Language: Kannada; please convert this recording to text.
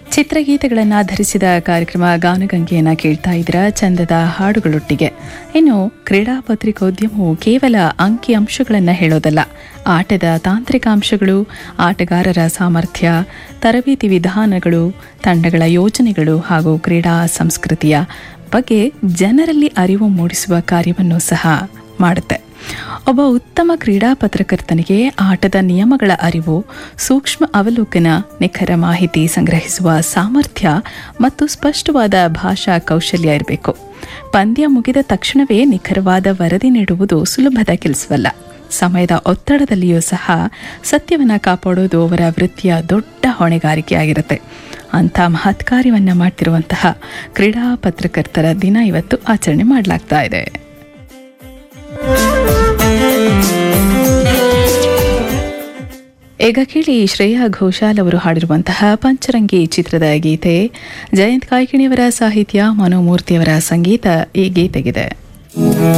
ಚಿತ್ರಗೀತೆಗಳನ್ನು ಆಧರಿಸಿದ ಕಾರ್ಯಕ್ರಮ ಗಾನಗಂಗೆಯನ್ನು ಕೇಳ್ತಾ ಇದ್ದೀರಾ ಚಂದದ ಹಾಡುಗಳೊಟ್ಟಿಗೆ ಇನ್ನು ಕ್ರೀಡಾ ಪತ್ರಿಕೋದ್ಯಮವು ಕೇವಲ ಅಂಕಿ ಅಂಶಗಳನ್ನು ಹೇಳೋದಲ್ಲ ಆಟದ ತಾಂತ್ರಿಕ ಅಂಶಗಳು ಆಟಗಾರರ ಸಾಮರ್ಥ್ಯ ತರಬೇತಿ ವಿಧಾನಗಳು ತಂಡಗಳ ಯೋಜನೆಗಳು ಹಾಗೂ ಕ್ರೀಡಾ ಸಂಸ್ಕೃತಿಯ ಬಗ್ಗೆ ಜನರಲ್ಲಿ ಅರಿವು ಮೂಡಿಸುವ ಕಾರ್ಯವನ್ನು ಸಹ ಮಾಡುತ್ತೆ ಒಬ್ಬ ಉತ್ತಮ ಕ್ರೀಡಾ ಪತ್ರಕರ್ತನಿಗೆ ಆಟದ ನಿಯಮಗಳ ಅರಿವು ಸೂಕ್ಷ್ಮ ಅವಲೋಕನ ನಿಖರ ಮಾಹಿತಿ ಸಂಗ್ರಹಿಸುವ ಸಾಮರ್ಥ್ಯ ಮತ್ತು ಸ್ಪಷ್ಟವಾದ ಭಾಷಾ ಕೌಶಲ್ಯ ಇರಬೇಕು ಪಂದ್ಯ ಮುಗಿದ ತಕ್ಷಣವೇ ನಿಖರವಾದ ವರದಿ ನೀಡುವುದು ಸುಲಭದ ಕೆಲಸವಲ್ಲ ಸಮಯದ ಒತ್ತಡದಲ್ಲಿಯೂ ಸಹ ಸತ್ಯವನ್ನು ಕಾಪಾಡೋದು ಅವರ ವೃತ್ತಿಯ ದೊಡ್ಡ ಹೊಣೆಗಾರಿಕೆಯಾಗಿರುತ್ತೆ ಅಂಥ ಮಹತ್ ಕಾರ್ಯವನ್ನು ಮಾಡ್ತಿರುವಂತಹ ಕ್ರೀಡಾ ಪತ್ರಕರ್ತರ ದಿನ ಇವತ್ತು ಆಚರಣೆ ಮಾಡಲಾಗ್ತಾ ಇದೆ ಈಗ ಕೇಳಿ ಶ್ರೇಯಾ ಘೋಷಾಲ್ ಅವರು ಹಾಡಿರುವಂತಹ ಪಂಚರಂಗಿ ಚಿತ್ರದ ಗೀತೆ ಜಯಂತ್ ಕಾಯ್ಕಿಣಿಯವರ ಸಾಹಿತ್ಯ ಮನೋಮೂರ್ತಿಯವರ ಸಂಗೀತ ಈ ಗೀತೆಗಿದೆ